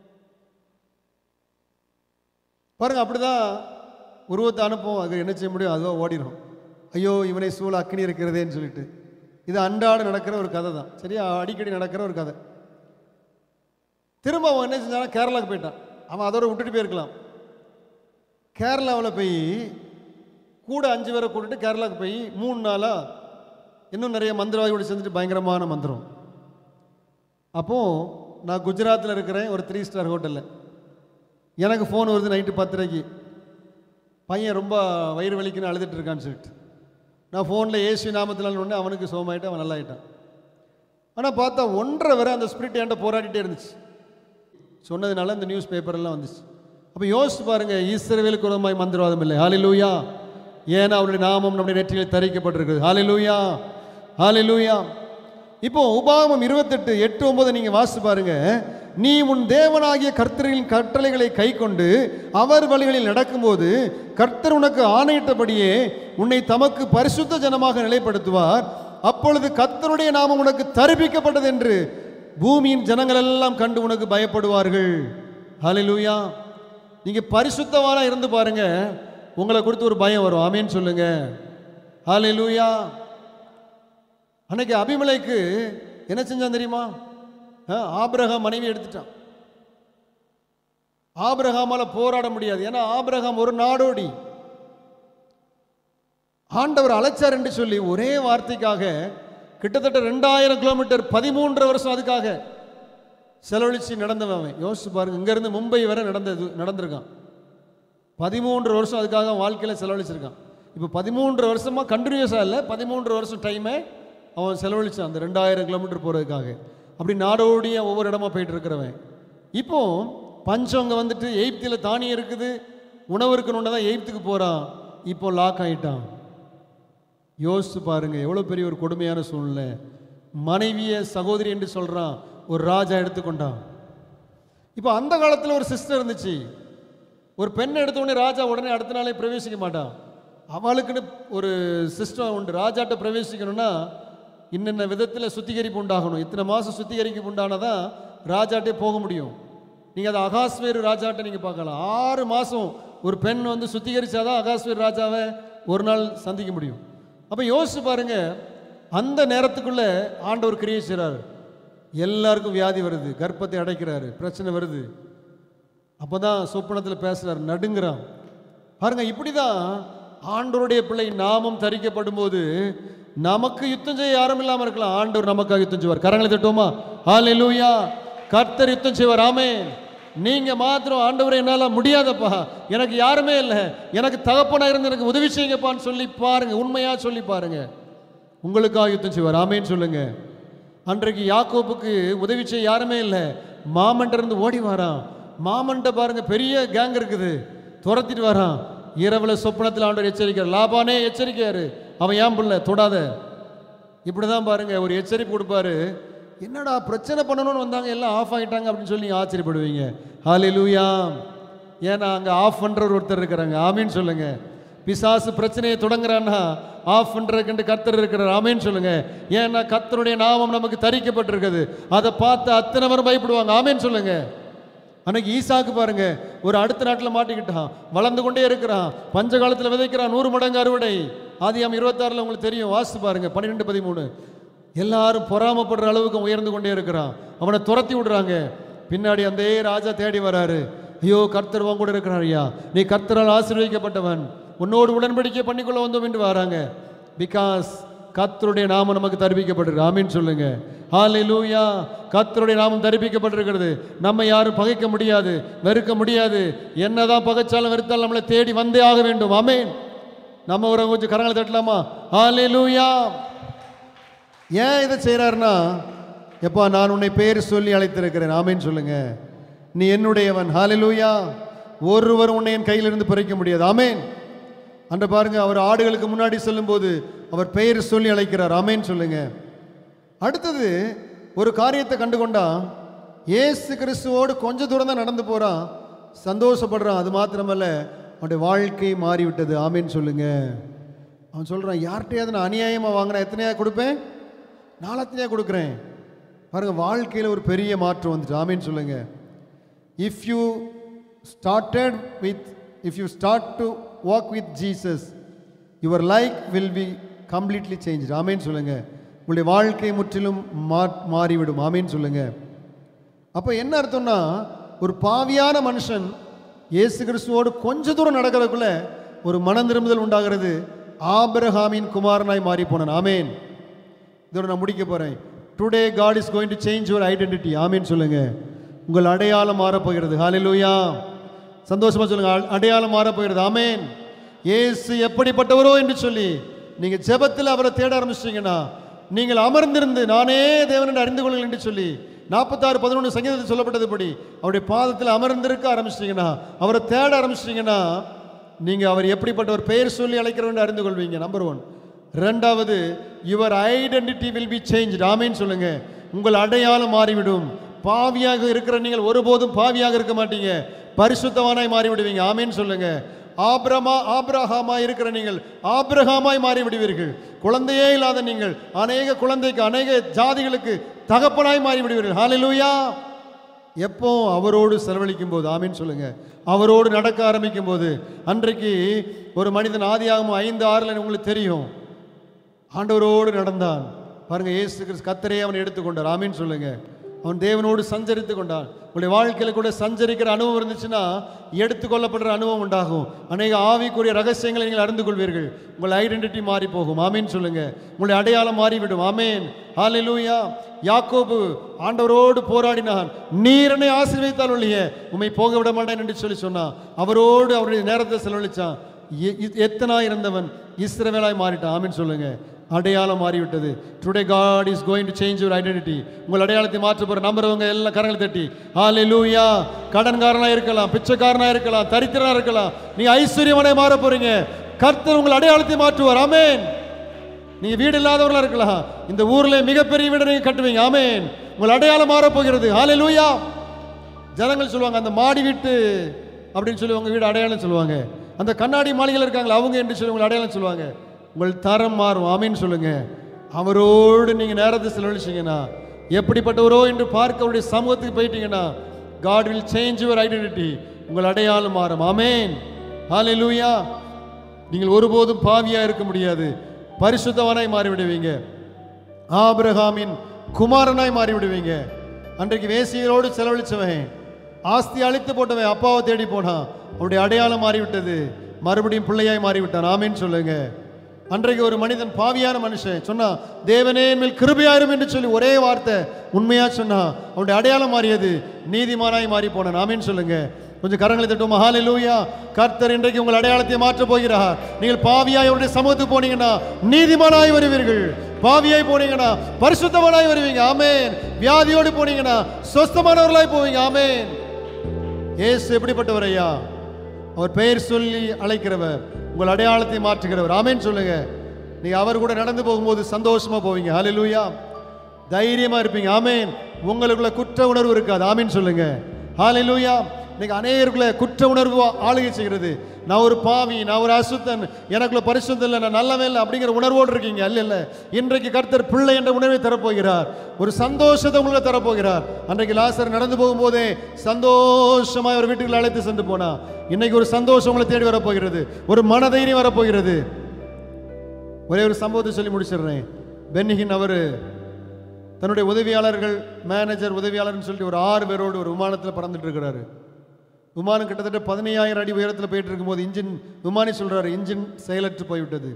பாருங்க அப்படிதான் உருவத்தை அனுப்பும் அது என்ன செய்ய முடியும் அதுவா ஓடிடும் ஐயோ இவனை சூழ அக்னி இருக்கிறதேன்னு சொல்லிட்டு இது அன்றாட நடக்கிற ஒரு கதை தான் சரியா அடிக்கடி நடக்கிற ஒரு கதை திரும்ப அவன் என்ன செஞ்சானா கேரளாவுக்கு போயிட்டான் அவன் அதோட விட்டுட்டு போயிருக்கலாம் கேரளாவில் போய் கூட அஞ்சு பேரை கூட்டிட்டு கேரளாவுக்கு போய் மூணு நாளாக இன்னும் நிறைய மந்திரவாதியோட சேர்ந்துட்டு பயங்கரமான மந்திரம் அப்போது நான் குஜராத்தில் இருக்கிறேன் ஒரு த்ரீ ஸ்டார் ஹோட்டலில் எனக்கு ஃபோன் வருது நைட்டு பத்தரைக்கு பையன் ரொம்ப வயிறு வலிக்குன்னு அழுதுட்டு இருக்கான்னு சொல்லிட்டு நான் ஃபோனில் ஏசு நாமத்தில் ஒன்று அவனுக்கு சோமாயிட்டு அவன் நல்லாயிட்டான் ஆனால் பார்த்தா ஒன்றரை வரை அந்த ஸ்பிரிட் என்கிட்ட போராடிட்டே இருந்துச்சு சொன்னதுனால இந்த நியூஸ் பேப்பர்லாம் வந்துச்சு அப்போ யோசிச்சு பாருங்க ஈஸ்வரவேலுக்கு உரமாய் மந்திரவாதம் இல்லை ஹாலிலூயா ஏன்னா அவருடைய நாமம் நம்முடைய நெற்றியில் தரிக்கப்பட்டிருக்குது ஹாலிலூயா ஹாலிலூயா இப்போ உபாகமம் இருபத்தெட்டு எட்டு ஒன்பது நீங்கள் வாசிச்சு பாருங்க நீ உன் தேவனாகிய கர்த்தரின் கட்டளைகளை கைக்கொண்டு அவர் வழிகளில் நடக்கும்போது கர்த்தர் உனக்கு ஆணையிட்டபடியே உன்னை தமக்கு பரிசுத்த ஜனமாக நிலைப்படுத்துவார் அப்பொழுது கர்த்தருடைய நாமம் உனக்கு தரிப்பிக்கப்பட்டது என்று பூமியின் ஜனங்கள் எல்லாம் கண்டு உனக்கு பயப்படுவார்கள் ஹalleluya நீங்க பரிசுத்தவானா இருந்து பாருங்க உங்களை கொடுத்து ஒரு பயம் வரும் ஆமேன்னு சொல்லுங்க ஹalleluya அன்னைக்கு அபிமலைக்கு என்ன செஞ்சான் தெரியுமா ஆ, ஆபிரகாம் மனைவி எடுத்துட்டான் ஆபிரகாமால போராட முடியாது ஏன்னா ஆபிரகாம் ஒரு நாடோடி ஆண்டவர் அழைச்சார் என்று சொல்லி ஒரே வார்த்தைக்காக கிட்டத்தட்ட ரெண்டாயிரம் கிலோமீட்டர் பதிமூன்று வருஷம் அதுக்காக செலவழிச்சு நடந்தவன் அவன் யோசிச்சு பாருங்க இங்கேருந்து மும்பை வரை நடந்தது நடந்திருக்கான் பதிமூன்று வருஷம் அதுக்காக அவன் வாழ்க்கையில் செலவழிச்சிருக்கான் இப்போ பதிமூன்று வருஷமாக கண்டினியூஸாக இல்லை பதிமூன்று வருஷம் டைமை அவன் செலவழிச்சான் அந்த ரெண்டாயிரம் கிலோமீட்டர் போகிறதுக்காக அப்படி நாடோடிய ஒவ்வொரு இடமா போயிட்டு இருக்கிறவன் இப்போ பஞ்சம் அங்கே வந்துட்டு எய்ப்தில் தானியம் இருக்குது உணவு இருக்கணுன்னு தான் எய்ப்துக்கு போகிறான் இப்போ லாக் ஆயிட்டான் யோசிச்சு பாருங்க எவ்வளோ பெரிய ஒரு கொடுமையான சூழ்நிலை மனைவிய சகோதரி என்று சொல்கிறான் ஒரு ராஜா எடுத்துக்கொண்டான் இப்போ அந்த காலத்தில் ஒரு சிஸ்டர் இருந்துச்சு ஒரு பெண்ணை எடுத்த உடனே ராஜா உடனே அடுத்த நாளே பிரவேசிக்க மாட்டான் அவளுக்குன்னு ஒரு சிஸ்டம் உண்டு ராஜாட்ட பிரவேசிக்கணும்னா இன்னென்ன விதத்தில் சுத்திகரிப்பு உண்டாகணும் இத்தனை மாதம் சுத்திகரிப்பு உண்டானதான் ராஜாட்டே போக முடியும் நீங்கள் அதை அகாஸ்வேரு ராஜாட்ட நீங்கள் பார்க்கலாம் ஆறு மாதம் ஒரு பெண் வந்து சுத்திகரிச்சாதான் அகாஸ்வேரு ராஜாவை ஒரு நாள் சந்திக்க முடியும் அப்போ யோசிச்சு பாருங்க அந்த நேரத்துக்குள்ள ஆண்டவர் கிரியை செய்கிறார் எல்லாருக்கும் வியாதி வருது கர்ப்பத்தை அடைக்கிறாரு பிரச்சனை வருது அப்பதான் சொப்பனத்தில் பேசுறார் நடுங்கிறான் பாருங்க இப்படிதான் ஆண்டவருடைய பிள்ளை நாமம் தரிக்கப்படும் போது நமக்கு யுத்தம் செய்ய யாரும் இல்லாம இருக்கலாம் ஆண்டவர் நமக்காக யுத்தம் செய்வார் கரங்களை தட்டுவோமா ஹalleluya கர்த்தர் யுத்தம் செய்வார் ஆமென் நீங்க மாத்திரம் ஆண்டவரை என்னால முடியாதப்பா எனக்கு யாருமே இல்லை எனக்கு தகப்பனா இருந்து எனக்கு உதவி செய்யுங்கப்பான்னு சொல்லி பாருங்க உண்மையா சொல்லி பாருங்க உங்களுக்காக யுத்தம் செய்வார் ஆமேன்னு சொல்லுங்க அன்றைக்கு யாக்கோப்புக்கு உதவி செய்ய யாருமே இல்லை மாமன்ட்ட இருந்து ஓடி வரான் மாமன்ட்ட பாருங்க பெரிய கேங் இருக்குது துரத்திட்டு வரான் இரவுல சொப்பனத்தில் ஆண்டவர் எச்சரிக்கிறார் லாபானே எச்சரிக்கையாரு அவன் ஏன் பிள்ளை தொடாத இப்படிதான் பாருங்க ஒரு எச்சரிப்பு கொடுப்பாரு என்னடா பிரச்சனை பண்ணணும்னு வந்தாங்க எல்லாம் ஆஃப் ஆகிட்டாங்க அப்படின்னு சொல்லி நீங்க ஆச்சரியப்படுவீங்க ஹalleluya ஏன்னா அங்கே ஆஃப் பண்ணுறவர் ஒருத்தர் இருக்கிறாங்க ஆமீன்னு சொல்லுங்க பிசாசு பிரச்சனையை தொடங்குறான்னா ஆஃப் பண்றதுக்கு கர்த்தர் இருக்கிறார் ஆமேன்னு சொல்லுங்க ஏன்னா கர்த்தருடைய நாமம் நமக்கு தரிக்கப்பட்டிருக்குது அதை பார்த்து அத்தனை பேரும் பயப்படுவாங்க ஆமேன்னு சொல்லுங்க அன்னைக்கு ஈசாக்கு பாருங்க ஒரு அடுத்த நாட்டில் மாட்டிக்கிட்டான் வளர்ந்து கொண்டே இருக்கிறான் பஞ்ச காலத்தில் விதைக்கிறான் நூறு மடங்கு அறுவடை ஆதியாம் இருபத்தாறில் உங்களுக்கு தெரியும் வாசித்து பாருங்க பன்னிரெண்டு பதிமூணு எல்லாரும் பொறாமப்படுற அளவுக்கு உயர்ந்து கொண்டே இருக்கிறான் அவனை துரத்தி விடுறாங்க பின்னாடி அந்த ராஜா தேடி வராரு ஐயோ கர்த்தர் உன் கூட இருக்கிறார் ஐயா நீ கர்த்தரால் ஆசீர்வதிக்கப்பட்டவன் உன்னோடு உடன்படிக்கை பண்ணிக்கொள்ள வந்தோம் என்று வராங்க பிகாஸ் கர்த்தருடைய நாமம் நமக்கு தரிப்பிக்கப்பட்டிருக்கு ஆமீன் சொல்லுங்க ஹalleluya கர்த்தருடைய நாமம் தரிப்பிக்கப்பட்டிருக்கிறது நம்ம யாரும் பகைக்க முடியாது வெறுக்க முடியாது என்னதான் பகைச்சாலும் வெறுத்தாலும் நம்மளை தேடி வந்தே ஆக வேண்டும் ஆமேன் நம்ம ஒரு கொஞ்சம் கரங்களை தட்டலாமா ஹalleluya ஏன் இதை செய்கிறாருன்னா எப்பா நான் உன்னை பேர் சொல்லி அழைத்திருக்கிறேன் ஆமேன்னு சொல்லுங்க நீ என்னுடையவன் ஹalleluya ஒருவர் உன்னை என் கையிலிருந்து பறிக்க முடியாது ஆமேன் அன்ற பாருங்க அவர் ஆடுகளுக்கு முன்னாடி சொல்லும்போது அவர் பெயர் சொல்லி அழைக்கிறார் ஆமேன்னு சொல்லுங்க அடுத்தது ஒரு காரியத்தை கண்டுகொண்டா இயேசு கிறிஸ்துவோடு கொஞ்ச தூரம் தான் நடந்து போறான் சந்தோஷப்படுறான் அது மாத்திரமல்ல அவனுடைய வாழ்க்கை மாறிவிட்டது ஆமேன்னு சொல்லுங்க அவன் சொல்றான் யார்கிட்டயாவது நான் அநியாயமாக வாங்கினா எத்தனையா கொடுப்பேன் நாலத்தனையா கொடுக்குறேன் பாருங்க வாழ்க்கையில் ஒரு பெரிய மாற்றம் வந்துட்டு ஆமேன்னு சொல்லுங்க if you started with if you start to walk with Jesus your life will be completely change ஆமேன்னு சொல்லுங்க உங்களுடைய வாழ்க்கை முற்றிலும் மா மாறிவிடும் ஆமேன்னு சொல்லுங்க அப்போ என்ன அர்த்தம்னா ஒரு பாவியான மனுஷன் இயேசு கிறிஸ்துவோடு கொஞ்ச தூரம் நடக்கிறதுக்குள்ள ஒரு மனம் திரும்புதல் உண்டாகிறது ஆபிரகாமின் குமாரனாய் மாறி போனான் ஆமேன் இதோட நான் முடிக்க போறேன் today God is going to change your identity ஆமீன் சொல்லுங்க உங்கள் அடையாளம் மாறப்போகிறது ஹalleluya சந்தோஷமா சொல்லுங்க அ- அடையாளம் மாறப்போகிறது ஆமேன் இயேசு எப்படிப்பட்டவரோ என்று சொல்லி நீங்க ஜெபத்தில் அவரை தேட ஆரம்பிச்சிட்டீங்கன்னா நீங்கள் அமர்ந்திருந்து நானே தேவன் என்று அறிந்து கொள்ளுங்கள் என்று சொல்லி நாற்பத்தாறு பதினொன்று சங்கீதத்தில் சொல்லப்பட்டதுபடி அவருடைய பாதத்தில் அமர்ந்திருக்க ஆரம்பிச்சிட்டீங்கன்னா அவரை தேட ஆரம்பிச்சிட்டீங்கன்னா நீங்க அவர் எப்படிப்பட்டவர் பெயர் சொல்லி அழைக்கிறவன் அறிந்து கொள்வீங்க நம்பர் ஒன் ரெண்டாவது your identity will be change ஆமேன்னு சொல்லுங்க உங்கள் அடையாளம் மாறிவிடும் பாவியாக இருக்கிற நீங்கள் ஒருபோதும் பாவியாக இருக்க மாட்டீங்க பரிசுத்தவானாய் மாறிவிடுவீங்க ஆமேன்னு சொல்லுங்க ஆபிரமா ஆபிரகாமாய் இருக்கிற நீங்கள் ஆபிரகாமாய் மாறி விடுவீர்கள் குழந்தையே இல்லாத நீங்கள் அநேக குழந்தைக்கு அநேக ஜாதிகளுக்கு தகப்பனாய் மாறி விடுவீர்கள் ஹalleluya எப்போ அவரோடு செலவழிக்கும் போது ஆமீன் சொல்லுங்க அவரோடு நடக்க ஆரம்பிக்கும் போது அன்றைக்கு ஒரு மனிதன் ஆதியாகமம் ஐந்து ஆறுல உங்களுக்கு தெரியும் ஆண்டவரோடு நடந்தான் பாருங்க இயேசு கிறிஸ்து கத்தரே அவனை எடுத்துக்கொண்டார் ஆமீன் சொல்லுங்க அவன் தேவனோடு சஞ்சரித்து கொண்டான் உங்களுடைய வாழ்க்கையில் கூட சஞ்சரிக்கிற அனுபவம் இருந்துச்சுன்னா எடுத்துக்கொள்ளப்படுற அனுபவம் உண்டாகும் அநேக ஆவிக்குரிய ரகசியங்களை நீங்கள் அறிந்து கொள்வீர்கள் உங்கள் ஐடென்டிட்டி மாறி போகும் ஆமீன் சொல்லுங்க உங்களுடைய அடையாளம் மாறிவிடும் ஆமேன் ஹalleluya யாக்கோபு ஆண்டவரோடு போராடினான் நீர் என்னை ஆசீர்வதித்தால் ஒழிய உம்மை போக விட மாட்டேன் என்று சொல்லி சொன்னான் அவரோடு அவருடைய நேரத்தை செலவழிச்சான் எ- எ- எத்தனாய் இருந்தவன் இஸ்ரவேலாய் மாறிட்டான் ஆமீன் சொல்லுங்க அடையாளம் மாறிவிட்டது today God is going to change your identity உங்கள் அடையாளத்தை மாற்ற போற நம்புறவங்க எல்லாம் கரங்களை தட்டி ஹalleluya கடன்காரனா இருக்கலாம் பிச்சைக்காரனா இருக்கலாம் தரித்திரனா இருக்கலாம் நீங்க ஐஸ்வர்யவனை மாற போறீங்க கர்த்தர் உங்கள் அடையாளத்தை மாற்றுவார் ஆமென் நீங்க வீடு இல்லாதவர்களா இருக்கலாம் இந்த ஊர்ல மிகப்பெரிய வீடை நீங்க கட்டுவீங்க ஆமென் உங்கள் அடையாளம் மாறப் போகிறது ஹalleluya ஜனங்கள் சொல்லுவாங்க அந்த மாடி வீட்டு அப்படின்னு சொல்லி உங்க வீடு அடையாளம் சொல்லுவாங்க அந்த கண்ணாடி மாளிகையில் இருக்காங்களா அவங்க என்று சொல்லி உங்களை அடையாளம் சொல்லுவாங்க உங்கள் தரம் மாறும் ஆமீன்னு சொல்லுங்க அவரோடு நீங்க நேரத்தை செலவழிச்சீங்கன்னா எப்படிப்பட்டவரோ என்று பார்க்க அவருடைய சமூகத்துக்கு போயிட்டீங்கன்னா God will change your identity உங்கள் அடையாளம் மாறும் ஆமேன் ஹalleluya நீங்கள் ஒருபோதும் பாவியா இருக்க முடியாது பரிசுத்தவனாய் மாறிவிடுவீங்க ஆபிரகாமின் குமாரனாய் மாறிவிடுவீங்க அன்றைக்கு வேசியரோடு செலவழிச்சவன் ஆஸ்தி அழித்து போட்டவன் அப்பாவை தேடி போனான் அவருடைய அடையாளம் மாறிவிட்டது மறுபடியும் பிள்ளையாய் மாறிவிட்டான் ஆமீன் சொல்லுங்க அன்றைக்கு ஒரு மனிதன் பாவியான மனுஷன் சொன்னா தேவனே என் மேல் கிருபையாயிரும் என்று சொல்லி ஒரே வார்த்தை உண்மையா சொன்னா அவனுடைய அடையாளம் மாறியது நீதிமானாய் மாறி போனான் ஆமீன் சொல்லுங்க கொஞ்சம் கரங்களை தட்டுவோம் ஹalleluya கர்த்தர் இன்றைக்கு உங்கள் அடையாளத்தை மாற்றப் போகிறார் நீங்கள் பாவியாய் அவருடைய சமூகத்துக்கு போனீங்கன்னா நீதிமானாய் வருவீர்கள் பாவியாய் போனீங்கன்னா பரிசுத்தமானாய் வருவீங்க ஆமென் வியாதியோடு போனீங்கன்னா சொஸ்தமானவர்களாய் போவீங்க ஆமென் இயேசு எப்படிப்பட்டவர் ஐயா அவர் பெயர் சொல்லி அழைக்கிறவர் உங்கள் அடையாளத்தை மாற்றுகிறவர் ஆமென் சொல்லுங்க நீங்க அவர் கூட நடந்து போகும்போது சந்தோஷமா போவீங்க ஹalleluya தைரியமா இருப்பீங்க ஆமென் உங்களுக்குள்ள குற்ற உணர்வு இருக்காது ஆமென் சொல்லுங்க ஹalleluya இன்னைக்கு அநேகருக்குள்ள குற்ற உணர்வு ஆளுகை செய்கிறது நான் ஒரு பாவி நான் ஒரு அசுத்தன் எனக்குள்ள பரிசுத்தம் இல்லை நான் நல்லவே இல்லை அப்படிங்கிற உணர்வோடு இருக்கீங்க அல்ல இல்லை இன்றைக்கு கர்த்தர் பிள்ளை என்ற உணர்வை தரப்போகிறார் ஒரு சந்தோஷத்தை உங்களுக்கு தரப்போகிறார் அன்றைக்கு லாசர் நடந்து போகும்போதே சந்தோஷமாய் ஒரு வீட்டுக்குள்ள அழைத்து சென்று போனா இன்னைக்கு ஒரு சந்தோஷம் உங்களை தேடி வரப்போகிறது ஒரு மனதைரியம் வரப்போகிறது ஒரே ஒரு சம்பவத்தை சொல்லி முடிச்சிடுறேன் பென்னிகின் அவர் தன்னுடைய உதவியாளர்கள் மேனேஜர் உதவியாளர்னு சொல்லிட்டு ஒரு ஆறு பேரோடு ஒரு விமானத்தில் பறந்துட்டு இருக்கிறாரு விமானம் கிட்டத்தட்ட பதினையாயிரம் அடி உயரத்தில் போயிட்டு இருக்கும்போது இன்ஜின் விமானி சொல்றாரு இன்ஜின் செயலற்று போய்விட்டது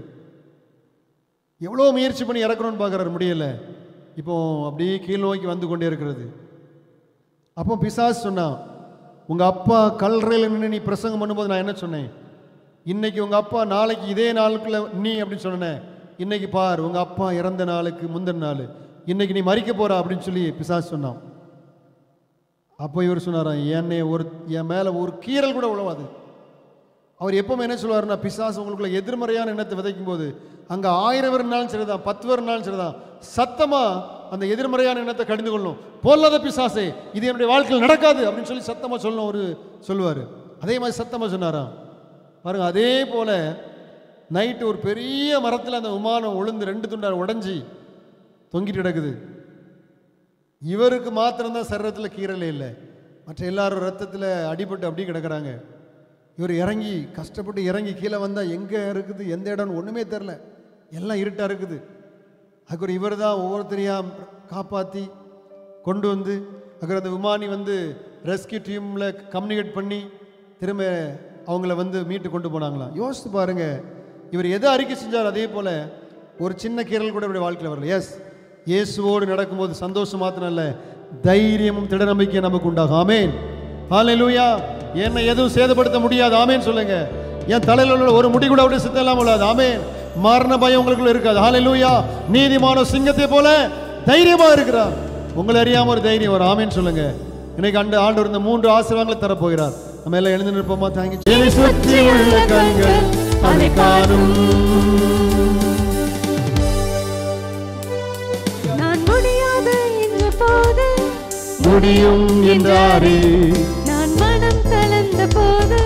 எவ்வளோ முயற்சி பண்ணி இறக்கணும்னு பார்க்குறாரு முடியல இப்போ அப்படியே கீழ் நோக்கி வந்து கொண்டே இருக்கிறது அப்போ பிசாஸ் சொன்னான் உங்கள் அப்பா கல்றையில் நின்று நீ பிரசங்கம் பண்ணும்போது நான் என்ன சொன்னேன் இன்னைக்கு உங்கள் அப்பா நாளைக்கு இதே நாளுக்குள்ள நீ அப்படின்னு சொன்னேன் இன்னைக்கு பார் உங்கள் அப்பா இறந்த நாளுக்கு முந்தின நாள் இன்னைக்கு நீ மறிக்க போறா அப்படின்னு சொல்லி பிசாஸ் சொன்னான் அப்போ இவர் சொன்னாராம் என்னை ஒரு என் மேலே ஒரு கீறல் கூட உழவாது அவர் எப்பவுமே என்ன சொல்லுவாருன்னா பிசாசு உங்களுக்குள்ள எதிர்மறையான எண்ணத்தை விதைக்கும் போது அங்கே ஆயிரம் பேர் இருந்தாலும் சரிதான் பத்து பேர் இருந்தாலும் சரிதான் சத்தமா அந்த எதிர்மறையான எண்ணத்தை கடிந்து கொள்ளணும் போல்லாத பிசாசே இது என்னுடைய வாழ்க்கையில் நடக்காது அப்படின்னு சொல்லி சத்தமா சொல்லணும் ஒரு சொல்லுவார் அதே மாதிரி சத்தமா சொன்னாராம் பாருங்க அதே போல நைட்டு ஒரு பெரிய மரத்தில் அந்த விமானம் உளுந்து ரெண்டு துண்டார் உடைஞ்சி தொங்கிட்டு கிடக்குது இவருக்கு மாத்திரம்தான் சரீரத்தில் கீரலே இல்லை மற்ற எல்லாரும் ரத்தத்தில் அடிபட்டு அப்படியே கிடக்குறாங்க இவர் இறங்கி கஷ்டப்பட்டு இறங்கி கீழே வந்தால் எங்கே இருக்குது எந்த இடம்னு ஒன்றுமே தெரில எல்லாம் இருட்டாக இருக்குது அதுக்கு இவர் தான் ஒவ்வொருத்தரையாக காப்பாற்றி கொண்டு வந்து அப்புறம் அந்த விமானி வந்து ரெஸ்கியூ டீமில் கம்யூனிகேட் பண்ணி திரும்ப அவங்கள வந்து மீட்டு கொண்டு போனாங்களாம் யோசித்து பாருங்க இவர் எதை அறிக்கை செஞ்சார் அதே போல் ஒரு சின்ன கீரல் கூட இவருடைய வாழ்க்கையில் வரல எஸ் இயேசுவோடு நடக்கும்போது சந்தோஷம் மாத்திரம் இல்லை தைரியமும் திட நம்பிக்கையும் நமக்கு உண்டாகும் ஆமேன் ஹalleluya என்னை எதுவும் சேதப்படுத்த முடியாது ஆமேன் சொல்லுங்க என் தலையில் உள்ள ஒரு முடி கூட அப்படியே சித்தம் இல்லாமல் உள்ளது ஆமேன் மரண பயம் உங்களுக்குள்ள இருக்காது ஹalleluya நீதிமான சிங்கத்தை போல தைரியமா இருக்கிறார் உங்களை அறியாம ஒரு தைரியம் வரும் ஆமேன் சொல்லுங்க இன்னைக்கு அண்டு ஆண்டவர் இந்த மூன்று ஆசீர்வாதங்களை தரப்போகிறார் நம்ம எல்லாம் எழுந்து நிற்போமா தாங்கி என்னை சுற்றி உள்ள கண்கள் அதை காணும் நான் முடியாது என்ற போது முடியும் என்றாரே நான் மனம் கலந்த போது